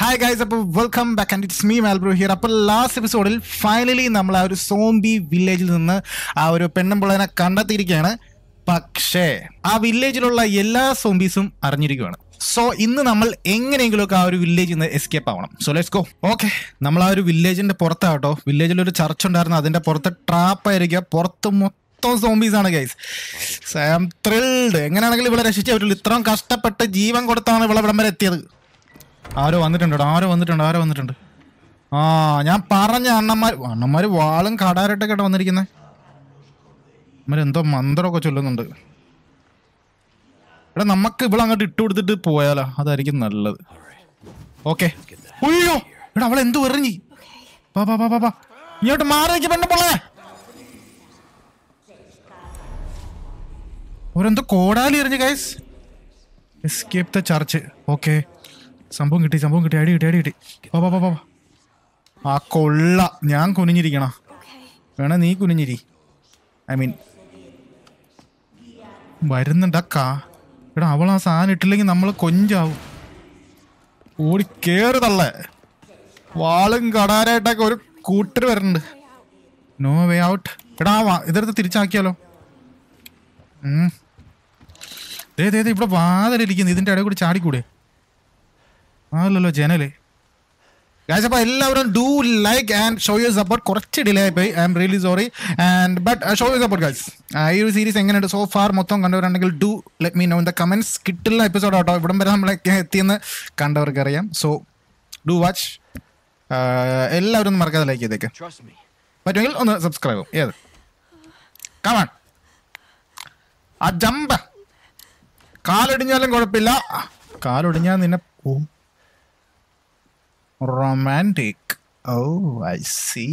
Hi guys അപ്പോൾ welcome back and it's me Malbro here അപ്പോൾ last എപ്പിസോഡിൽ finally നമ്മൾ ആ ഒരു സോംബി വില്ലേജിൽ നിന്ന് ആ ഒരു പെണ്ണുമ്പിള്ളനെ കണ്ടെത്തിയിരിക്കുകയാണ് പക്ഷേ ആ വില്ലേജിലുള്ള എല്ലാ സോംബീസും അറിഞ്ഞിരിക്കുകയാണ് സോ ഇന്ന് നമ്മൾ എങ്ങനെയെങ്കിലുമൊക്കെ ആ ഒരു വില്ലേജിൽ നിന്ന് എസ്കേപ്പ് ആവണം സോ ലെറ്റ്സ് ഗോ ഓക്കെ നമ്മൾ ആ ഒരു വില്ലേജിന്റെ പുറത്താട്ടോ വില്ലേജിൽ ഒരു ചർച്ച് ഉണ്ടായിരുന്നു അതിന്റെ പുറത്ത് ട്രാപ്പ് ആയിരിക്കുക പുറത്ത് മൊത്തം സോംബീസ് ആണ് ഗൈസ് സാം ത്രിൽഡ് എങ്ങനെയാണെങ്കിലും ഇവിടെ രക്ഷിച്ചേ പറ്റുള്ളൂ ഇത്രയും കഷ്ടപ്പെട്ട് ജീവൻ കൊടുത്താണ് ഇവിടെ ഇവിടം വരെ എത്തിയത് ആരോ വന്നിട്ടുണ്ട് ആരോ വന്നിട്ടുണ്ട് ആരോ വന്നിട്ടുണ്ട് ആ ഞാൻ പറഞ്ഞ അണ്ണന്മാർ അണ്ണന്മാർ വാളും കടാരട്ടൊക്കെ ആയിട്ട് വന്നിരിക്കുന്നത് എന്തോ മന്ത്രമൊക്കെ ചൊല്ലുന്നുണ്ട് എടാ നമുക്ക് ഇവിടെ അങ്ങോട്ട് ഇട്ട് കൊടുത്തിട്ട് പോയാലോ അതായിരിക്കും നല്ലത് ഓക്കെ അയ്യോ എടാ അവൾ എന്തു എറിഞ്ഞി പാ പാ പാ പാ, പാ ഇങ്ങോട്ട് മാറി നിൽക്ക് പെണ്ണുപിള്ളേ ഓരെന്തോ കോടാലി എറിഞ്ഞു guys escape the church okay സംഭവം കിട്ടി സംഭവം കിട്ടി അടി കിട്ടി അടി കിട്ടി വാ വാ വാ വാ വാ. ആ കൊള്ള ഞാൻ കുനിഞ്ഞിരിക്കണ വേണ നീ കുനിഞ്ഞിരി ഐ മീൻ വരുന്നുണ്ടക്കാ എടാ അവൾ ആ സാധനം ഇട്ടില്ലെങ്കിൽ നമ്മൾ കൊഞ്ചാവും ഓടി കേറ് തള്ളേ വാളും കടാരായിട്ടൊക്കെ ഒരു കൂട്ടർ വരുന്നുണ്ട് നോ വേ ഔട്ട് എടാ ആ വാ- ഇതെടുത്ത് തിരിച്ചാക്കിയാലോ ഉം. ദേ ദേ ദേ ഇവിടെ വാതിലിരിക്കുന്നു ഇതിന്റെ ഇടയിൽ കൂടി ചാടിക്കൂടെ അതല്ലല്ലോ ജനല് ഗായ്സ് അപ്പോൾ എല്ലാവരും do like and show you support കുറച്ച് ഡിലേ ആയിപ്പോയി I'm really sorry and but show you support guys ഈ ഒരു സീരീസ് എങ്ങനെയുണ്ട് സോ ഫാർ മൊത്തം കണ്ടവരുണ്ടെങ്കിൽ do let me know in the comments കിട്ടുന്ന എപ്പിസോഡ് ആട്ടോ ഇവിടം വരെ നമ്മളൊക്കെ എത്തിയെന്ന് കണ്ടവർക്ക് അറിയാം സോ ഡു വാച്ച് എല്ലാവരും ഒന്ന് മറക്കാതെ ലൈക്ക് ചെയ്തേക്ക് Trust me. പറ്റുമെങ്കിൽ ഒന്ന് സബ്സ്ക്രൈബ് ഏത് കമാൺ ആ ജമ്പ കാലൊടിഞ്ഞാലും കുഴപ്പമില്ല കാലൊടിഞ്ഞാൽ നിന്നെ oh romantic oh I see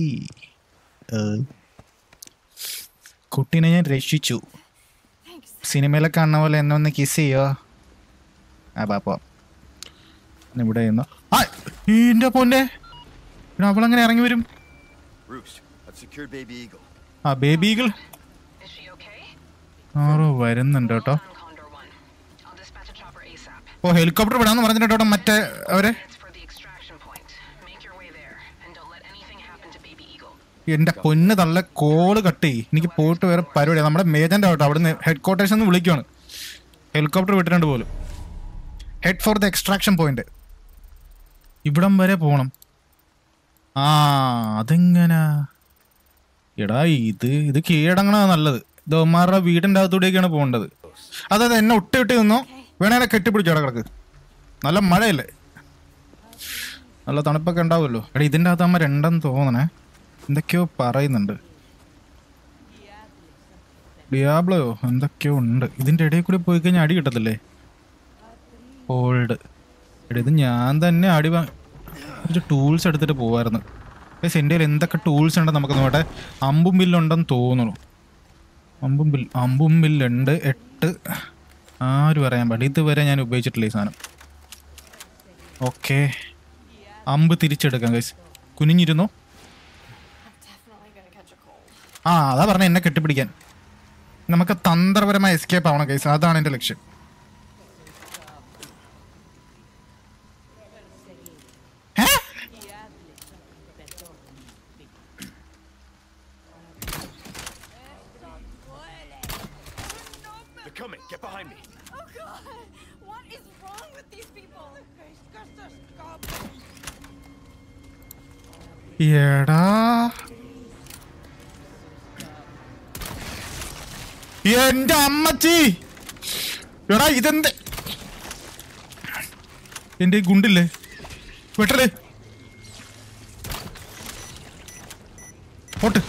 കുട്ടീനെ ഞാൻ രക്ഷിച്ചു സിനിമയിലൊക്കെ കാണുന്ന പോലെ എന്നെ ഒന്ന് കിസ് ചെയ്യോ ആ പാപ്പ ഇവിടെ ഇരുന്നു ആ ഈൻ്റെ പൊന്നെ പിന്നെ അവളെങ്ങനെ ഇറങ്ങി വരും Roost, I've secured Baby Eagle. ആ ബേബികൾ Is she okay? ആരോ വരുന്നുണ്ട് കേട്ടോ On Condor 1. I'll dispatch a chopper ASAP. Oh helicopter വിടാന്ന് പറഞ്ഞിട്ട് കേട്ടോ മറ്റേ അവരെ It's for the extraction point. Make your way there, and don't let anything happen to Baby Eagle. എന്റെ പൊന്ന് തള്ള കോള് കട്ട് ചെയ്യ് എനിക്ക് പോയിട്ട് വേറെ പരിപാടി നമ്മുടെ മേജന്റ് ആവട്ടെ അവിടുന്ന് ഹെഡ് ക്വാർട്ടേഴ്സ് നിന്ന് വിളിക്കുവാണ് ഹെലികോപ്റ്റർ വിട്ടിട്ടുണ്ട് പോലും head for the extraction point ഇവിടം വരെ പോണം ആ അതെങ്ങനാ എടാ ഇത് ഇത് കീഴടങ്ങണ നല്ലത് ഇത് ഒമാരുടെ വീടിന്റെ അകത്തൂടെയൊക്കെയാണ് പോകേണ്ടത് അതെ അതെ എന്നെ ഒട്ടി ഒട്ടി നിന്നോ വേണേ കെട്ടിപ്പിടിച്ചോ കിടക്ക് നല്ല മഴയല്ലേ നല്ല തണുപ്പൊക്കെ ഉണ്ടാവുമല്ലോ എടാ ഇതിൻ്റെ അകത്ത് അമ്മ രണ്ടെന്ന് തോന്നണേ എന്തൊക്കെയോ പറയുന്നുണ്ട് ഡിയാബ്ലയോ എന്തൊക്കെയോ ഉണ്ട് ഇതിൻ്റെ ഇടയിൽ കൂടി പോയി കഴിഞ്ഞാൽ അടി കിട്ടത്തില്ലേ ഹോൾഡ് എടാ ഇത് ഞാൻ തന്നെ അടി വാ കുറച്ച് ടൂൾസ് എടുത്തിട്ട് പോവായിരുന്നു പക്ഷേ എൻ്റെ കയ്യിൽ എന്തൊക്കെ ടൂൾസ് ഉണ്ടെന്ന് നമുക്ക് നോക്കട്ടെ അമ്പും ബില്ലുണ്ടെന്ന് തോന്നുന്നു അമ്പും ബിൽ അമ്പും ബില്ലുണ്ട് എട്ട് ആരും അറിയാൻ പാടില്ല ഇതുവരെ ഞാൻ ഉപയോഗിച്ചിട്ടില്ല ഈ സാധനം ഓക്കെ അമ്പ് തിരിച്ചെടുക്കാം ഗൈസ് കുനിഞ്ഞിരുന്നോ ആ അതാ പറഞ്ഞ എന്നെ കെട്ടിപ്പിടിക്കാൻ നമുക്ക് തന്ത്രപരമായ എസ്കേപ്പ് ആവണം ഗൈസ് അതാണ് എൻ്റെ ലക്ഷ്യം ഏ? They're coming. Get behind me. Oh god! What is wrong with these people? എടാ എന്റെ അമ്മച്ചി എടാ ഇതെന്ത് എന്റെ ഈ ഗുണ്ടില്ലേ വെട്ടലേ പോട്ട്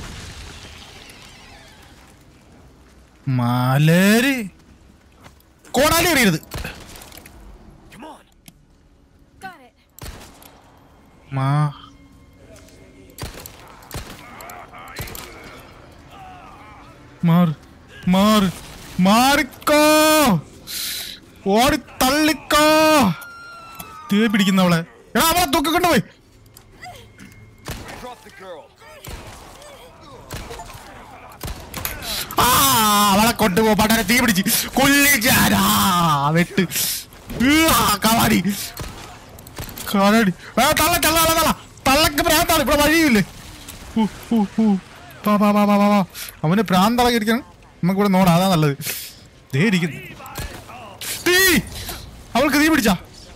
മലര് കോടാലി എറിയരുത് Come on. Got it. മാ മാറ് മാറ് മാറിക്കോ ഓടി തള്ളിക്കോ തീ പിടിക്കുന്നവളെ എടാ അവളെ തൂക്കി കൊണ്ടുപോയി Drop the girl. ആ അവളെ കൊണ്ടുപോ പടനെ തീ പിടിച്ച് കൊല്ലിച്ചാരാ വെട്ട് ആ, കവാടി കാലടി ആ തള്ള തള്ള തള്ള തള്ള തള്ളക്ക് ഭ്രാന്താണ് ഇവിടെ വഴിയില്ലേ ഊ, ഊ, ഊ. വാ, വാ, വാ, വാ, വാ, വാ. അവന് ഭ്രാന്തളകി ഇരിക്കണം നമുക്ക് ഇവിടെ നോടാ അതാ നല്ലത് ദേ ഇരിക്കുന്നു തീ അവൾക്ക് തീ പിടിച്ചാ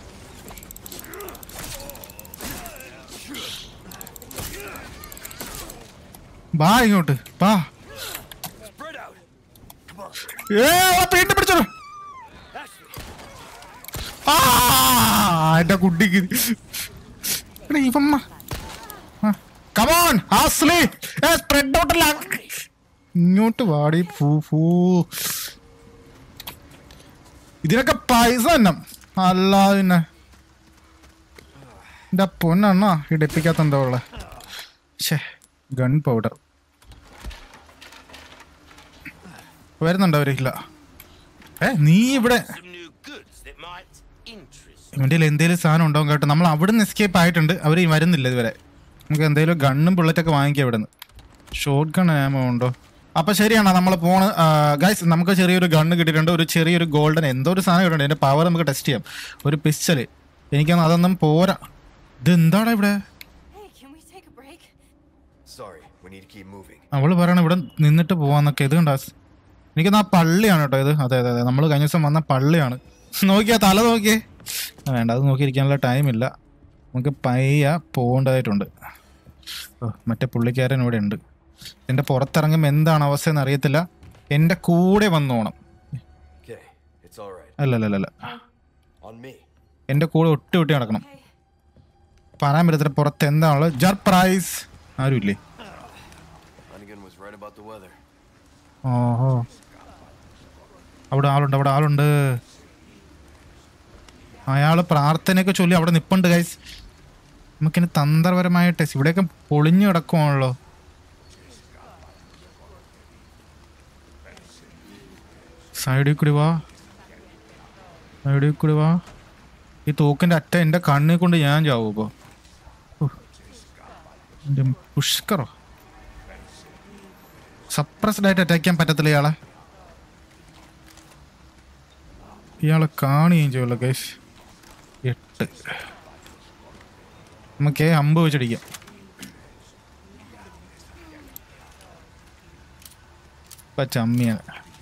വാ ഇങ്ങോട്ട് വാ Spread out. Come on. ഏ അവളെ വീണ്ടും പിടിച്ചോ ആ എന്റെ കുട്ടിക്ക് എടാ, ഇവമ്മ കമോൺ ഹാസ്ലി സ്പ്രെഡ് ഔട്ടല്ല ഇങ്ങോട്ട് വാടി ഫൂ ഫൂ ഇതിനൊക്കെ പൈസ തന്നെ അല്ല പിന്നെ എന്റെ പൊന്നെണ്ണ ഇടിപ്പിക്കാത്ത എന്താ ഉള്ള ഷേ ഗൺ പൗഡർ വരുന്നുണ്ടോ അവരില്ല ഏ നീ ഇവിടെ Some new goods that might interest. ഇവന്റെ എന്തെങ്കിലും സാധനം ഉണ്ടാവും കേട്ടോ നമ്മൾ അവിടെ നിന്ന് എസ്കേപ്പ് ആയിട്ടുണ്ട് അവർ വരുന്നില്ല ഇതുവരെ നമുക്ക് എന്തെങ്കിലും ഗണ്ണും ബുള്ളറ്റൊക്കെ വാങ്ങിക്കാം ഇവിടെ നിന്ന് ഷോർട്ട് ഗൺ ആമോ ഉണ്ടോ അപ്പൊ ശരിയാണ് നമ്മൾ പോണ് ഗൈസ് നമുക്ക് ചെറിയൊരു ഗണ്ണ് കിട്ടിയിട്ടുണ്ട് ഒരു ചെറിയൊരു ഗോൾഡൻ എന്തോ ഒരു സാധനം കിട്ടുന്നുണ്ട് എന്റെ പവർ നമുക്ക് ടെസ്റ്റ് ചെയ്യാം ഒരു പിസ്റ്റല് എനിക്കൊന്നും അതൊന്നും പോരാ ഇത് എന്താടാ ഇവിടെ Hey, can we take a break? Sorry, we need to keep moving. അവള് പറയണ ഇവിടെ നിന്നിട്ട് പോവാന്നൊക്കെ ഇത് കണ്ടാ എനിക്കൊന്ന് ആ പള്ളിയാണ് കേട്ടോ ഇത് അതെ അതെ അതെ നമ്മൾ കഴിഞ്ഞ ദിവസം വന്ന പള്ളിയാണ് നോക്കിയാ തല നോക്കിയേ ആ, വേണ്ട അത് നോക്കിയിരിക്കാനുള്ള ടൈമില്ല നമുക്ക് പയ്യ പോകേണ്ടതായിട്ടുണ്ട് ഓ, മറ്റേ പുള്ളിക്കാരൻ ഇവിടെ ഉണ്ട് എൻ്റെ പുറത്തിറങ്ങുമ്പോൾ എന്താണ് അവസ്ഥ എന്ന് അറിയത്തില്ല എൻ്റെ കൂടെ വന്നോണം Okay, it's all right. അല്ല അല്ല അല്ല അല്ല On me. എൻ്റെ കൂടെ ഒട്ടി ഒട്ടി നടക്കണം പറയാൻ പറ്റത്തില്ല പുറത്ത് എന്താണുള്ളത് ജർ പ്രൈസ് ആരുമില്ലേ Hunnigan was right about the weather. ഓഹോ അവിടെ ആളുണ്ട് അവിടെ ആളുണ്ട് അയാള് പ്രാർത്ഥനയൊക്കെ ചൊല്ലി അവിടെ നിപ്പുണ്ട് ഗൈസ് നമുക്കിനി തന്ത്രപരമായിട്ട് ഇവിടെയൊക്കെ പൊളിഞ്ഞു കിടക്കുവാണല്ലോ സൈഡിൽ കൂടി വാ സൈഡിൽ കൂടി വാ ഈ തൂക്കിന്റെ അറ്റ എന്റെ കണ്ണിൽ കൊണ്ട് ഞാൻ ചാവും ഇപ്പോ ഉഹ്. എന്റെ പുഷ്കറോ സപ്രസ്ഡ് ആയിട്ട് അറ്റാക്ക് ചെയ്യാൻ പറ്റത്തില്ല ഇയാളെ ഇയാളെ കാണുകയും ചെയ്യുമല്ലോ ഗൈസ് എട്ട് നമുക്ക് അമ്പ് വെച്ചടിക്കാം ചമ്മിയാണ്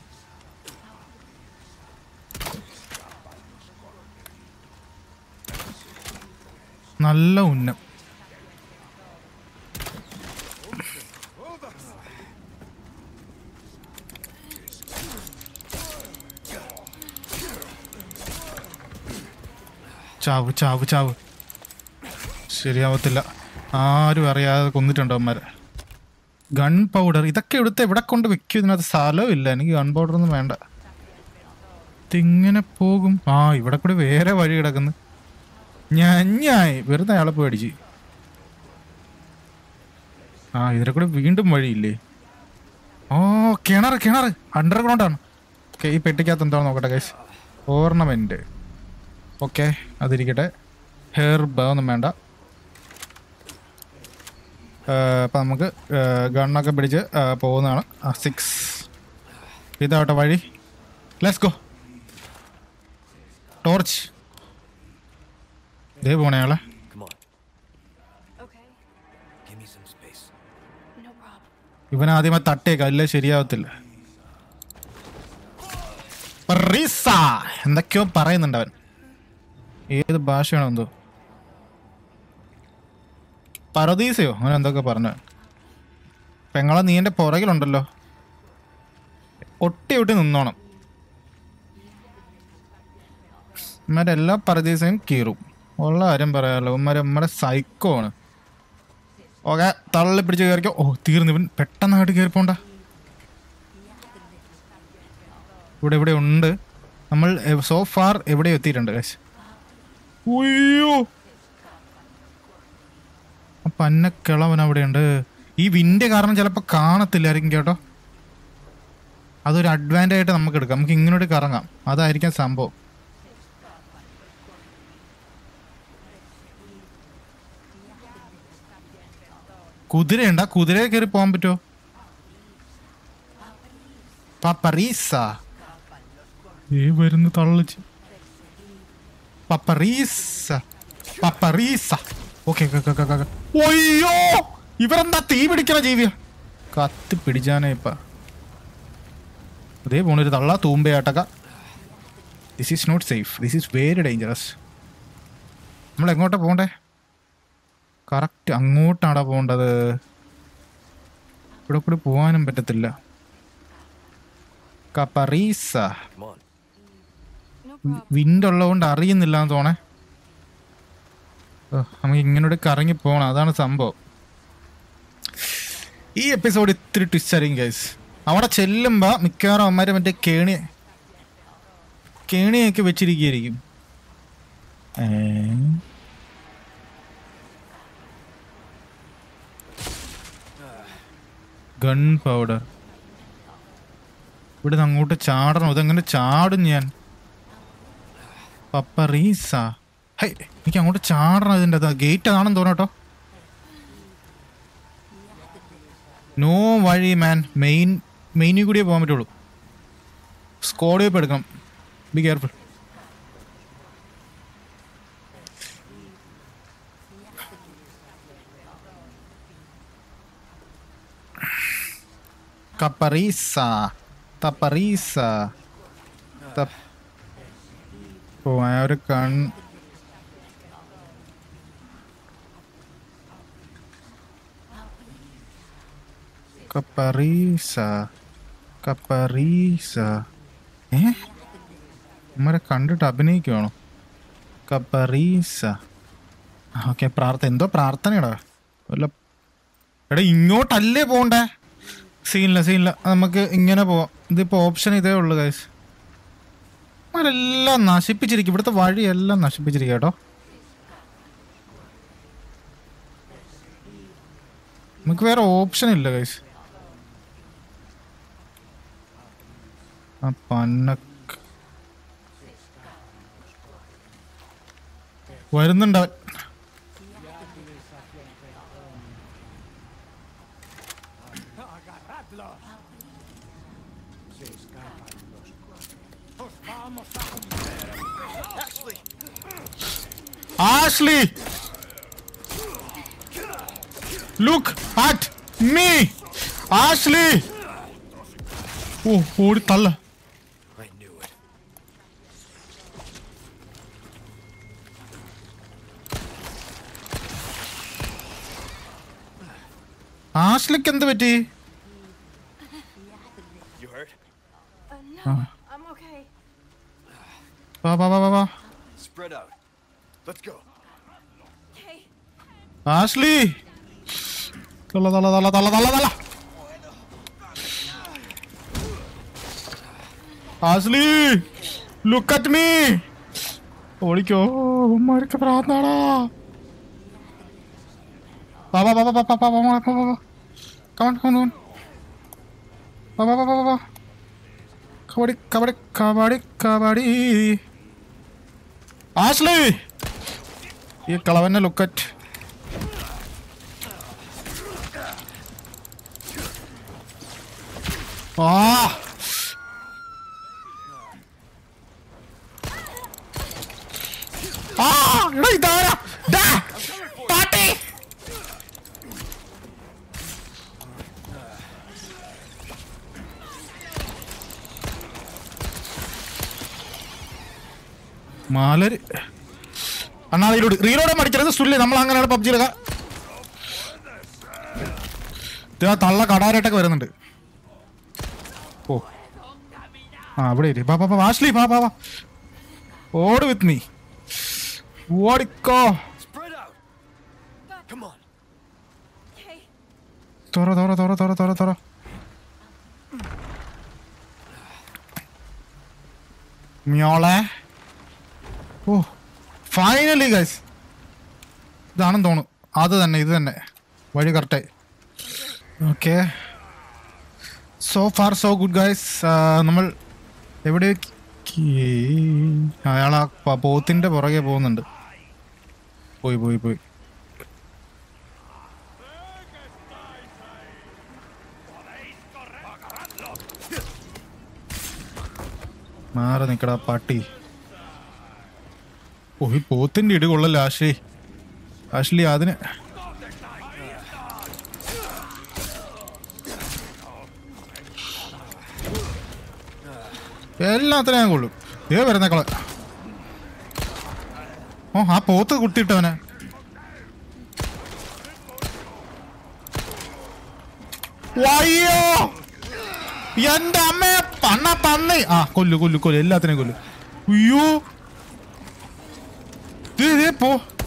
നല്ല ഉന്നം ചാവ് ചാവ് ചാവ് ശരിയാവത്തില്ല ആരും അറിയാതെ കൊന്നിട്ടുണ്ട് അവന്മാരെ ഗൺ പൗഡർ ഇതൊക്കെ എടുത്ത് എവിടെ കൊണ്ട് വെക്കും ഇതിനകത്ത് സ്ഥലവും ഇല്ല എനിക്ക് ഗൺ പൗഡർ ഒന്നും വേണ്ട ഇതിങ്ങനെ പോകും ആ ഇവിടെ കൂടി വേറെ വഴി കിടക്കുന്നു ഞഞ്ഞായി വെറുതെ അയാളെ പേടിച്ച് ആ ഇതിനെ കൂടെ വീണ്ടും വഴിയില്ലേ ഓ കിണർ കിണർ അണ്ടർഗ്രൗണ്ട് ആണ് ഓക്കെ ഈ പെട്ടിക്കകത്ത് എന്താണെന്ന് നോക്കട്ടെ ഗൈസ് ഓർണമെന്റ് ഓക്കെ അതിരിക്കട്ടെ ഹെയർബ് ഒന്നും വേണ്ട അപ്പം നമുക്ക് ഗണ്ണൊക്കെ പിടിച്ച് ആ, പോകുന്നതാണ് സിക്സ് ഇതാവട്ടെ വഴി ലെറ്റ്സ് ഗോ ടോർച്ച് ഇതേ പോണേ ആളെ Come on. Okay, Give me some space. no problem. ഇവൻ ആദ്യമായി തട്ടേക്കാം അല്ലേ ശരിയാവത്തില്ല പറീസ. എന്തൊക്കെയോ പറയുന്നുണ്ട് അവൻ ഏത് ഭാഷയാണോ എന്തോ പരദീസയോ അങ്ങനെ എന്തൊക്കെ പറഞ്ഞു പെങ്ങളെ നീ എൻ്റെ പുറകിലുണ്ടല്ലോ ഒട്ടി ഒട്ടി നിന്നോണം ഇവന്മാരെ എല്ലാ പരദീസയും കീറും ഉള്ള കാര്യം പറയാമല്ലോ ഇവന്മാരെ നമ്മുടെ സൈക്കോ ആണ് ഓക്കെ തള്ളി പിടിച്ച് കയറിക്കോ ഓ തീർന്നു ഇവൻ പെട്ടെന്നായിട്ട് കയറിപ്പോണ്ട ഇവിടെ ഇവിടെ ഉണ്ട് നമ്മൾ സോ ഫാർ എവിടെ എത്തിയിട്ടുണ്ട് കാശ് ഉയ്യോ ആ പന്നക്കിളവൻ അവിടെയുണ്ട് ഈ വിൻ്റെ കാരണം ചിലപ്പോൾ കാണത്തില്ലായിരിക്കും കേട്ടോ അതൊരു അഡ്വാൻറ്റേജ് ആയിട്ട് നമുക്ക് എടുക്കാം നമുക്ക് ഇങ്ങോട്ട് കറങ്ങാം അതായിരിക്കും സംഭവം കുതിരയുണ്ട് ആ കുതിരയെ കയറി പോകാൻ പറ്റുമോ പപ്പറീസ ഏ വരുന്നു തള്ളിച്ച് പപ്പറീസ പപ്പറീസ ഓക്കെ ഒയ്യോ ഇവരെന്താ തീ പിടിക്കണ ജീവിയ കത്തി പിടിച്ചാനേ ഇപ്പ അതേ പോണൊരു തള്ള തൂമ്പയാട്ടക്ക this is not safe this is very dangerous നമ്മൾ എങ്ങോട്ടാ പോകണ്ടേ കറക്റ്റ് അങ്ങോട്ടാടാ പോകേണ്ടത് ഇവിടെ കൂടി പോകാനും പറ്റത്തില്ല കപ്പറീസ Come on. No problem. Wind ഉള്ളതുകൊണ്ട് അറിയുന്നില്ല എന്ന് തോണേ ഓ, നമുക്ക് ഇങ്ങനെ കറങ്ങി പോകണം അതാണ് സംഭവം ഈ എപ്പിസോഡ് ഇത്തിരി ട്വിസ്റ്റ് ആയിരിക്കും ഗൈസ് അവിടെ ചെല്ലുമ്പോ മിക്കവാറും അവന്മാര് മറ്റേ കേണി കേണിയൊക്കെ വെച്ചിരിക്കുകയായിരിക്കും ഏ? ഗൺ പൗഡർ ഇവിടെ അങ്ങോട്ട് ചാടണം ഇതെങ്ങനെ ചാടും ഞാൻ പപ്പറീസ ഹൈ എനിക്ക് അങ്ങോട്ട് ചാടണം ഇതിൻ്റെ ഗേറ്റ് അതാണെന്ന് തോന്നട്ടോ നോ വഴി മാൻ മെയിൻ മെയിനിൽ കൂടിയേ പോകാൻ പറ്റുള്ളൂ സ്കോഡ് വേപ്പ് എടുക്കണം ബി കെയർഫുൾ കപ്പറീസ തപ്പറീസ തപ്പ് ഓ ആ ഒരു കൺ കപ്പറീസ കപ്പറീസ ഏ ഇമ്മരെ കണ്ടിട്ട് അഭിനയിക്കുവാണോ കപ്പറീസ ഓക്കെ പ്രാർത്ഥന എന്തോ പ്രാർത്ഥനയടാ വല്ല എടാ ഇങ്ങോട്ടല്ലേ പോണ്ടേ സീനില്ല സീനില്ല നമുക്ക് ഇങ്ങനെ പോവാം ഇതിപ്പോ ഓപ്ഷൻ ഇതേ ഉള്ളു ഗൈസ് അവരെല്ലാം നശിപ്പിച്ചിരിക്കും ഇവിടുത്തെ വഴിയെല്ലാം നശിപ്പിച്ചിരിക്കുക കേട്ടോ നമുക്ക് വേറെ ഓപ്ഷൻ ഇല്ല ഗൈസ് ആ പന്ന വരുന്നുണ്ടവൻ Ashley look at me Ashley oh ഓടി തള്ള I knew it. ആഷ്ലിക്ക് എന്ത് പറ്റി You hurt? Uh, no, I'm okay. വാ വാ വാ വാ വാ Spread out. Let's go. Okay. Ashley തള്ള തള്ള തള്ള തള്ള തള്ള തള്ള ആഷ്ലി ലുക്ക് അറ്റ് മീ ഓടിക്കോ ഉമ്മാർക്ക് പ്രാന്താടാ വാ വാ വാ വാ വാ വാ വാ വാ വാ വാ വാ കമൺ കമൺ കമൺ വാ വാ വാ വാ വാ കബഡി കബഡി കബഡി കബഡി ആഷ്ലി ഈ കളവന്നെ ലുക്കറ്റ് ആ ആ എടാ ഇതാരാ ഡാ പാട്ടി മാലര് അണ്ണാ റീലോഡ് റീലോഡ് മടിക്കരുത് സുല്ലേ നമ്മൾ അങ്ങനെയാണ് പബ്ജിയിലൊക്കെ ഇത് ആ തള്ള കടാരായിട്ടൊക്കെ വരുന്നുണ്ട് ഓ ആ അവിടെ ഇരി. വാ വാ വാ വാഷ്ലി വാ വാ വാ ഓട് വിത്ത് മീ ഓടിക്കോ Spread out. Come on. Okay. തുറ തുറ തുറ തുറ തുറ തുറ മിയോളെ ഓ ഫൈനലി ഗൈസ് ഇതാണെന്ന് തോന്നുന്നു അത് തന്നെ ഇത് തന്നെ വഴി കറക്റ്റായി okay so far so good guys നമ്മൾ എവിടെ അയാൾ ആ പ- പോത്തിന്റെ പുറകെ പോകുന്നുണ്ട് പോയി പോയി പോയി മാറി നിക്കടാ പട്ടി ഓ ഈ പോത്തിന്റെ ഇടി കൊള്ളല്ല ആശേ ആഷ്ലി അതിന് എല്ലാത്തിനും ഞാൻ കൊള്ളും ഏ വരുന്നേക്കളെ ഓ ആ പോത്ത് കുത്തിയിട്ടവനെ വയ്യോ എന്റെ അമ്മയെ പണ്ണ പന്നി ആ കൊല്ലു കൊല്ലു കൊല്ലു എല്ലാത്തിനെയും കൊല്ലു അയ്യോ ദേ, ദേ, പോ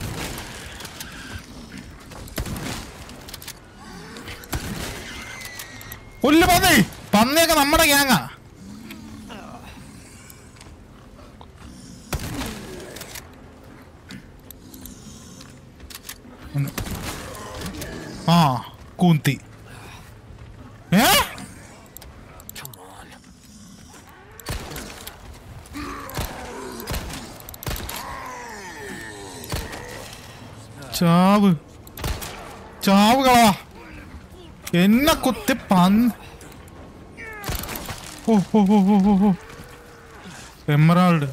കൊല്ലു പന്നി പന്നിയൊക്കെ നമ്മുടെ ഗ്യാങ്ങാ ഒന്ന്. ആ കൂന്തി ഏ Come on. ചാവ് ചാവ് കളവാ എന്നെ കുത്തി പന്ന് oh oh oh oh oh oh emerald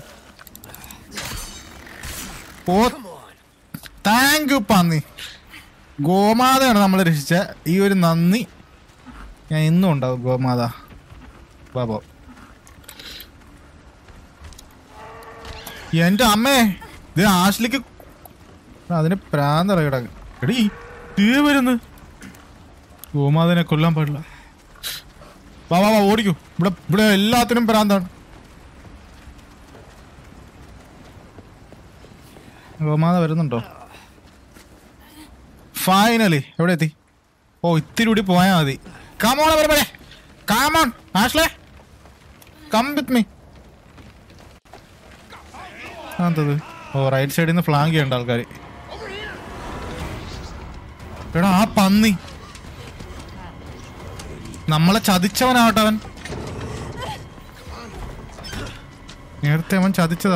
oh thank you പന്നി ഗോമാതയാണ് നമ്മൾ രക്ഷിച്ച ഈ ഒരു നന്ദി ഞാൻ ഇന്നും ഉണ്ടാവും ഗോമാത ബാബോ എന്റെ അമ്മേ ഇത് ആഷ്ലിക്ക് അതിന് പ്രാന്തറ കിടക്ക് എടീ തീ വരുന്നു ഗോമാതനെ കൊല്ലാൻ പാടില്ല വാ വാ വാ ഓടിക്കൂ ഇവിടെ ഇവിടെ എല്ലാത്തിനും പ്രാന്താണ് ഗോമാത വരുന്നുണ്ടോ ഫൈനലി എവിടെ എത്തി ഓ ഇത്തിരി കൂടി പോയാൽ മതി കാമോൺ വരെ come on Ashley come with me എന്തത് ഓ റൈറ്റ് സൈഡിൽ നിന്ന് ഫ്ലാങ്ക് ചെയ്യണ്ട ആൾക്കാർ എടാ ആ പന്നി നമ്മളെ ചതിച്ചവനാവട്ടെ അവൻ നേരത്തെ അവൻ ചതിച്ചതാ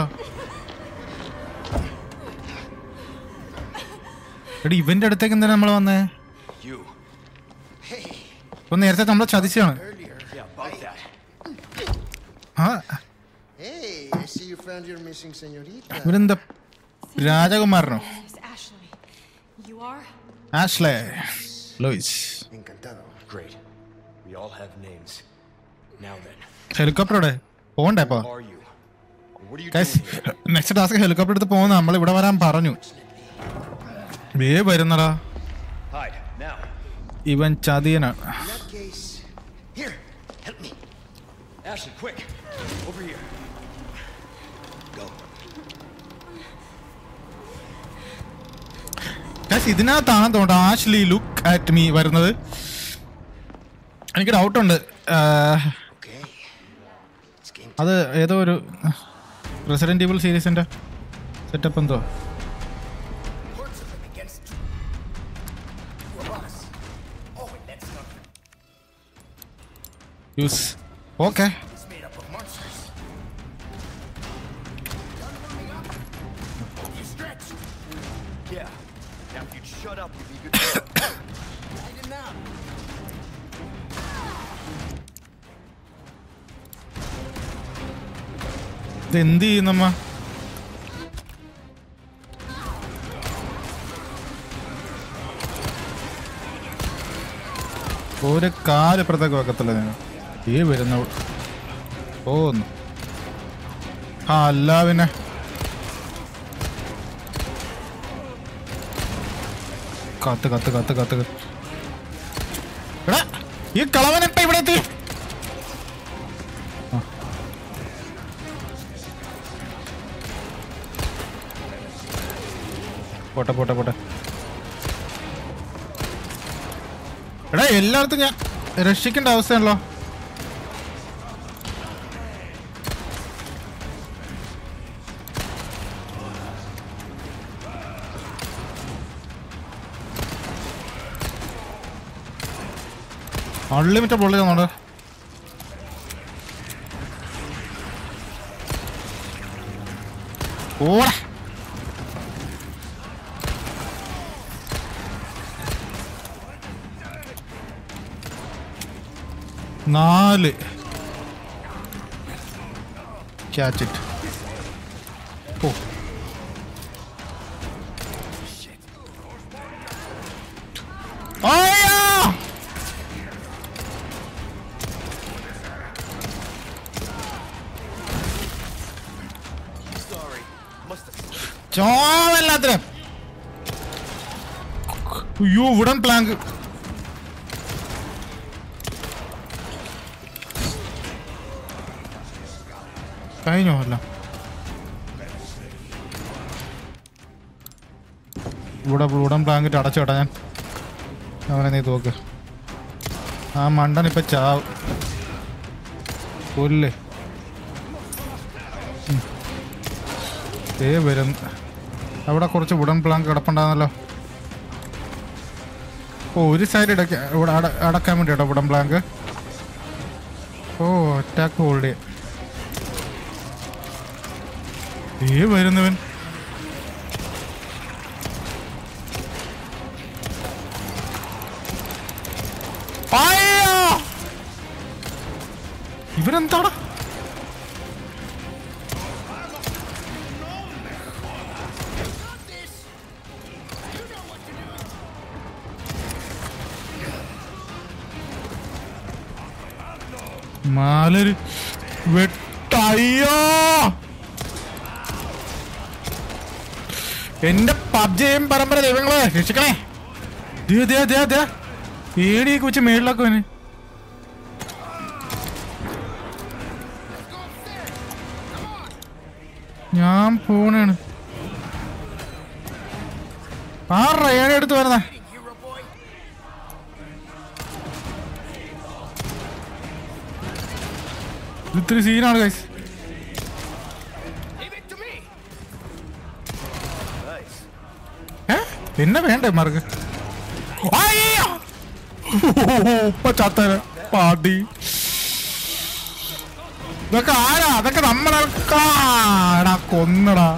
എടി ഇവന്റെ അടുത്തേക്ക് എന്തിനാ നമ്മൾ വന്നേ You. ഇപ്പൊ നേരത്തെ നമ്മളെ ചതിച്ചാണ് Yeah, about that. ആ Hey, I see you found your missing señorita. ഇവരെന്താ രാജകുമാരനോ Miss Ashley. You are? Ashley Luis Encantado. Great. We all have names. Now then, ഹെലികോപ്റ്ററോടെ പോണ്ടേ ഇപ്പൊ who are you? What are you guys doing here? Next task helicopter എടുത്ത് പോകുന്ന നമ്മൾ ഇവിടെ വരാൻ പറഞ്ഞു വേ വരുന്നടാ Hide, now. ഇവൻ ചതിയനാണ് In that case, Here, help me. Ashley, quick. Over here. Go. Guys ഇതിനകത്താണ് തോന്നുന്നത് ആഷ്ലി ലുക്ക് അറ്റ് മീ വരുന്നത് എനിക്ക് ഡൗട്ടുണ്ട് okay. It's game അത് ഏതോ ഒരു റെസിഡന്റ് ഈവിൾ സീരീസിന്റെ സെറ്റപ്പ് എന്തോ Hordes of them against two of us. Oh, and that's not use okay it's made up of monsters. You stretched. Yeah. Now if you'd shut up, you'd be good to go. I did not. ഇത് എന്ത് ചെയ്യുന്നമ്മ ഒരു കാല് ഇപ്പുറത്തേക്ക് വെക്കത്തില്ല നിങ്ങൾ ഈ വരുന്ന പോകുന്നു ആ അല്ല പിന്നെ കത്ത് കത്ത് കത്ത് കത്ത് കത്ത്. എടാ ഈ കളവനിപ്പ ഇവിടെ എത്തി പോട്ടെ പോട്ടെ പോട്ടെ എടാ എല്ലായിടത്തും ഞാൻ രക്ഷിക്കേണ്ട അവസ്ഥയാണല്ലോ അൺലിമിറ്റഡ് പൊള്ളി തന്നോണ്ട് ഓടാ നാല് ക്യാച്ച് ഇറ്റ് ഓ അയ്യോ Sorry. Must have. ചോവല്ലാത്തിനും അയ്യോ ഉടൻ പ്ലാങ്ക് കഴിഞ്ഞോ അല്ല ഇവിടെ ഉടൻ പ്ലാങ്കിട്ട് അടച്ചു കേട്ടാ ഞാൻ അവനെ നീ തോക്ക് ആ മണ്ടൻ ഇപ്പൊ ചാവ് കൊല്ലേ ഉം. ദേ വരും അവിടെ കുറച്ച് വുഡൻ പ്ലാങ്ക് കിടപ്പുണ്ടായിരുന്നല്ലോ ഓ ഒരു സൈഡ് ഇടയ്ക്ക ഇവിടെ അട അടക്കാൻ വേണ്ടി കേട്ടോ wooden plank oh attack hold ഏ വരുന്നവൻ അയ്യോ! ഇവരെന്താടാ മാലര് വെട്ടയ്യോ എന്റെ പബ്ജയും പരമ്പര ദൈവങ്ങളെ രക്ഷിക്കണേ ദേ ദേ ദേ ദേ പേടിയൊക്കെ വെച്ച് മേളിലൊക്കെ വന് ഞാൻ പോണാണ് ആ റേണ എടുത്ത് വരുന്നേ Hero boy. ഇത് ഇത്തിരി സീനാണ് guys Leave it to me. Nice. ഏ പിന്നെ വേണ്ടേ മാർക്ക് അയ്യോ ഉപ്പ ചത്തര പാടി ഇതൊക്കെ ആരാ അതൊക്കെ നമ്മളെടാ കൊന്നടാ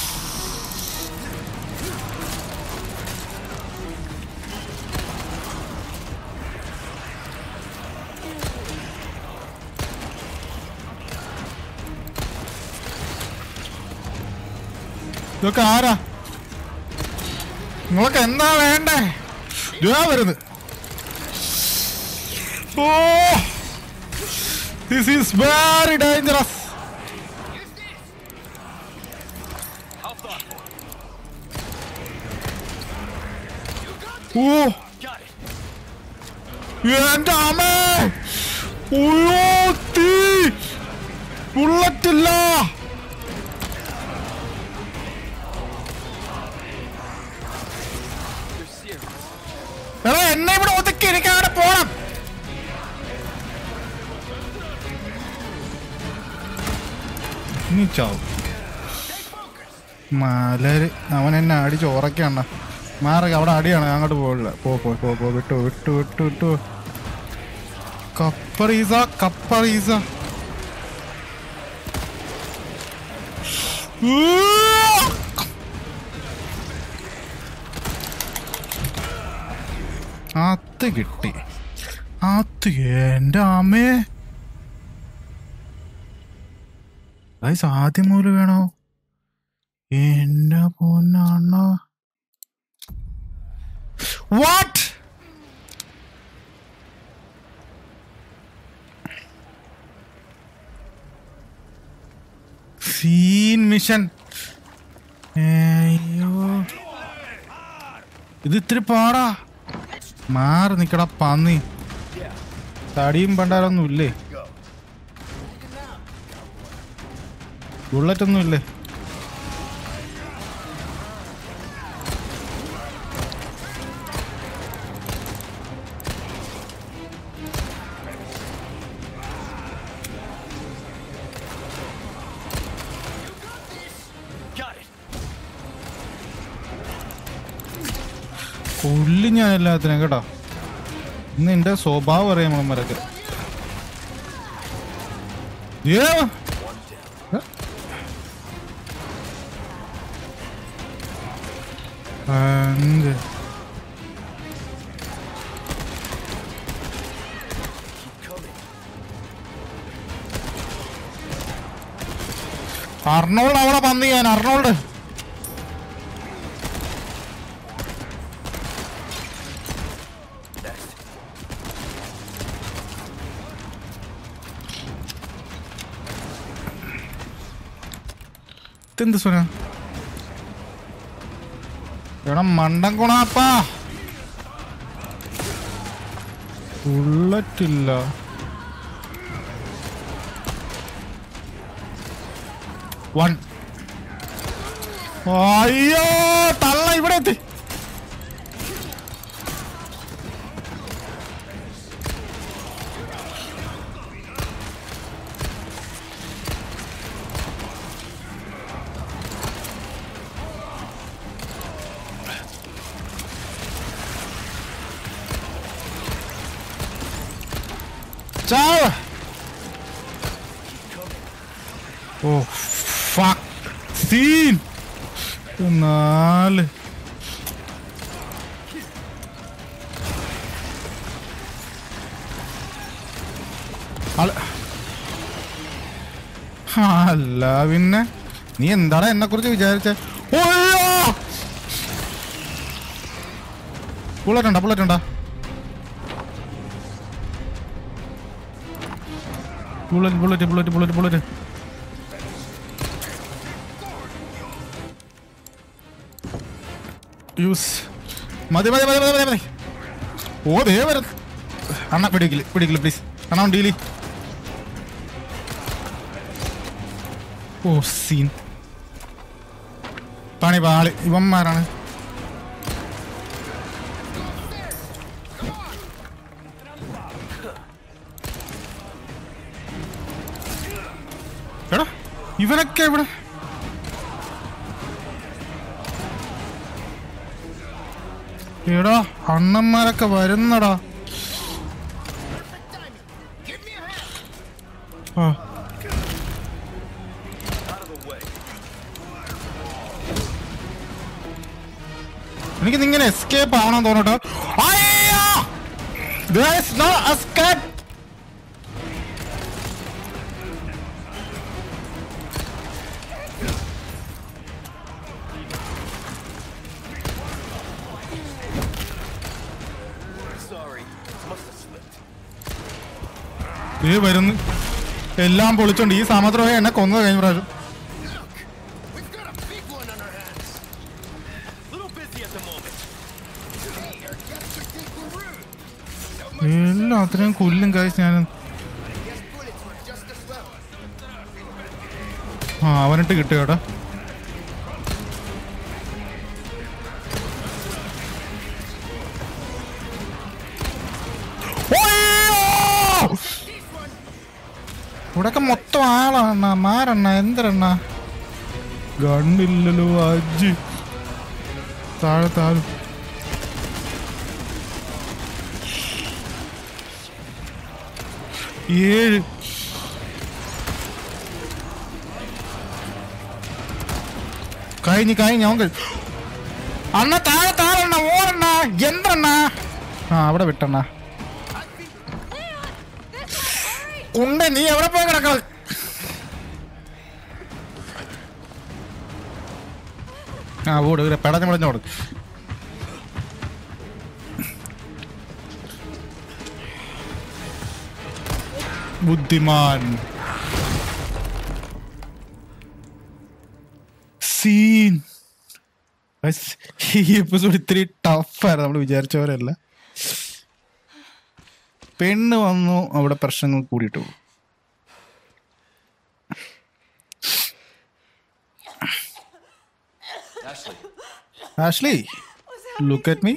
ഇതൊക്കെ ആരാ നിങ്ങൾക്ക് എന്താ വേണ്ടേ ഇതാ വരുന്നത് oh this is very dangerous How thoughtful. Oh Got it. എന്റെ അമ്മേ ഓയോ തീ ബുള്ളറ്റില്ല You're serious. എടാ എന്നെ ഇവിടെ ഒതുക്കി എനിക്ക് അവിടെ പോണം നീ ചാവും മലര് അവൻ എന്നെ അടി ചോറക്കാണ് മാറി അവിടെ അടിയാണ് ഞാൻ അങ്ങോട്ട് പോകില്ല പോ പോ പോ പോ വിട്ടു വിട്ടു വിട്ടു വിട്ടു കപ്പറീസ കപ്പറീസ അത് കിട്ടി അത് എന്റെ അമ്മേ ഗൈസ് ആദ്യം മുതൽ വേണോ എന്റെ പൊന്നാണ വാട്ട് സീൻ മിഷൻ അയ്യോ ഇത് ഇത്തിരി പാടാ മാറി നിക്കടാ പന്നി തടിയും പണ്ടാരൊന്നും ഇല്ലേ ബുള്ളറ്റ് ഒന്നും ഇല്ലേ Got it. കൊല്ലി ഞാൻ എല്ലാത്തിനും കേട്ടോ ഇന്ന് എന്റെ സ്വഭാവം അറിയാം നമ്മളന്മാരൊക്കെ ഏ ഏ? എന്ത് അർണോൾഡ് അവിടെ പന്നി ഞാൻ അർണോൾഡ് ഇതെന്ത് സുന എടാ മണ്ടൻ കുണാപ്പാ ബുള്ളറ്റ് ഇല്ല വൺ അയ്യോ തള്ള ഇവിടെ എത്തി ചാവ് ഓ ഫക്ക് സീൻ നാല് ആള്- അല്ല പിന്നെ നീ എന്താണ് എന്നെ കുറിച്ച് വിചാരിച്ച ബുള്ളറ്റ് ഉണ്ടോ ബുള്ളറ്റ് ഉണ്ടോ bullet bullet bullet bullet bullet use മതി മതി മതി മതി മതി മതി ഓ ദേ വരും അണ്ണ പിടിക്കില്ല പിടിക്കില്ല പ്ലീസ് അണ്ണ ഡീലി ഓ സീൻ പണി പാളി ഇവന്മാരാണ് എടാ ഇവരൊക്കെ ഇവിടെ എടാ അണ്ണന്മാരൊക്കെ വരുന്നടാ ആ എനിക്ക് ഇങ്ങനെ എസ്കേപ്പ് ആവണം തോന്നട്ടോ അയ്യോ There is no escape. Sorry, must have slipped. ദേ വരുന്നു എല്ലാം പൊളിച്ചോണ്ട് ഈ സമദ്രോഹം എന്നെ കൊന്നത് കഴിഞ്ഞ പ്രാവശ്യം We've got a big one on our hands. Little busy at the moment. Hey, our guests are thinking rude. എല്ലാത്തിനെയും കൊല്ലും കാഴ്ച ഞാൻ Guess bullets were just as well. ആ അവനിട്ട് കിട്ടുകേട്ടാ ഇവിടൊക്കെ മൊത്തം ആളാണ് മാറണ്ണ എന്തരണ്ണ ഗണ്ണില്ലല്ലോ അജ്ജ് താഴെ താഴെ ഏഴ് കഴിഞ്ഞ് കഴിഞ്ഞ് അവൻ കഴി- അണ്ണ താഴെ താഴെ അണ്ണ ഓടണ്ണ എന്തണ്ണ ആ അവിടെ വിട്ടണ്ണ ഉണ്ട് നീ എവിടെ പോയി കിടക്ക ആ ഓട് പെടഞ്ഞു പെടഞ്ഞോട് ബുദ്ധിമാൻ സീൻ Guys, ഈ എപ്പിസോഡ് ഇത്തിരി ടഫായിരുന്നു നമ്മൾ വിചാരിച്ച പോലെയല്ല പെണ്ണ് വന്നു അവിടെ പ്രശ്നങ്ങൾ കൂടിയിട്ടു Ashley, Ashley look at me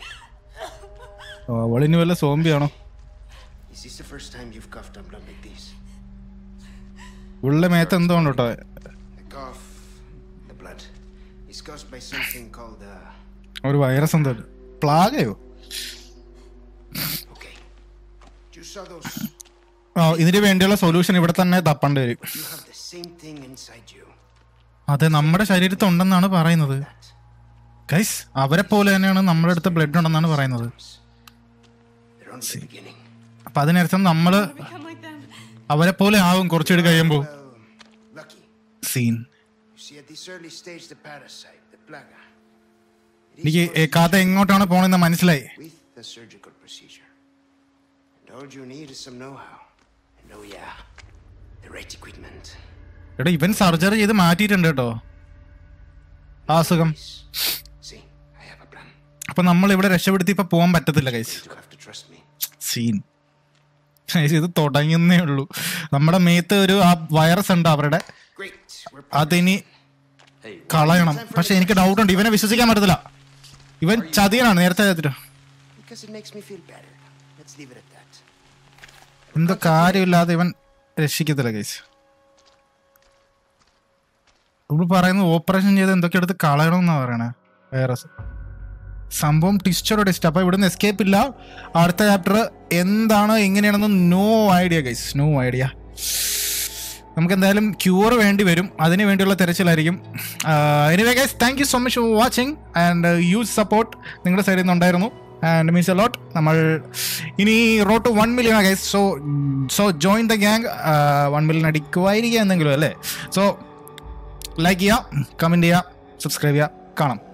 അവളിനി വല്ല സോംബിയാണോ Is this the first time you've coughed on blood like this? ഉള്ള മേത്ത് എന്തോ ഉണ്ട് കേട്ടോ The cough, the blood, is caused by something called, uh, ഒരു വൈറസ് എന്തോ പ്ലാഗയോ okay. You saw those. ആ ഇതിന് വേണ്ടിയുള്ള സൊല്യൂഷൻ ഇവിടെ തന്നെ തപ്പേണ്ടി വരും You have the same thing inside you. അതെ നമ്മുടെ ശരീരത്തിൽ ഉണ്ടെന്നാണ് പറയുന്നത് That. ഗൈസ് അവരെ പോലെ തന്നെയാണ് നമ്മുടെ അടുത്ത് ബ്ലഡ് ഉണ്ടെന്നാണ് പറയുന്നത് They're only the beginning. അപ്പൊ അതിനർത്ഥം നമ്മള് Become like them. അവരെ പോലെ ആവും കുറച്ചുകൂടി കഴിയുമ്പോ Well, lucky. Scene You see, at this early stage, the parasite, the plaga, it is എനിക്ക് ഈ mostly കഥ എങ്ങോട്ടാണ് പോണെന്ന് മനസ്സിലായി with the surgical procedure. And all you need is some know-how. And oh yeah, the right equipment. എടാ ഇവൻ surgery ചെയ്ത് മാറ്റിയിട്ടുണ്ട് കേട്ടോ ആ സുഖം See, I have a plan. അപ്പൊ നമ്മൾ ഇവിടെ രക്ഷപ്പെടുത്തി ഇപ്പൊ പോകാൻ പറ്റത്തില്ല guys You have to trust me. Scene Guys, ഇത് തുടങ്ങുന്നേ ഉള്ളൂ നമ്മുടെ മേത്ത് ഒരു ആ വൈറസ് ഉണ്ട് അവരുടെ Great. We're അതിനി Hey, കളയണം പക്ഷെ എനിക്ക് ഡൗട്ട് ഉണ്ട് ഇവനെ വിശ്വസിക്കാൻ പറ്റത്തില്ല ഇവൻ ചതിയനാണ് നേരത്തെ ചതിട്ട് because it makes me feel better. Let's leave it at that. എന്തോ കാര്യമില്ലാതെ ഇവൻ രക്ഷിക്കത്തില്ല കേസ് ഇവിടെ പറയുന്നത് ഓപ്പറേഷൻ ചെയ്ത് എന്തൊക്കെ എടുത്ത് കളയണമെന്നാ പറയണേ വൈറസ് സംഭവം ടിസ്റ്റോടെ ടിസ്റ്റ് അപ്പൊ ഇവിടുന്ന് എസ്കേപ്പ് ഇല്ല അടുത്ത ചാപ്റ്റർ എന്താണ് എങ്ങനെയാണെന്ന് no idea guys no idea നമുക്ക് എന്തായാലും ക്യൂർ വേണ്ടി വരും അതിന് വേണ്ടിയുള്ള തെരച്ചിലായിരിക്കും anyway guys thank you so much for watching and yours support നിങ്ങളുടെ സൈഡിൽ നിന്നുണ്ടായിരുന്നു ആൻഡ് മീൻസ് അലോട്ട് നമ്മൾ ഇനി road to one million guys so so join the gang one million അടിക്കുമായിരിക്കുക എന്തെങ്കിലും അല്ലേ സോ ലൈക്ക് ചെയ്യുക കമൻറ്റ് ചെയ്യുക സബ്സ്ക്രൈബ് ചെയ്യുക കാണാം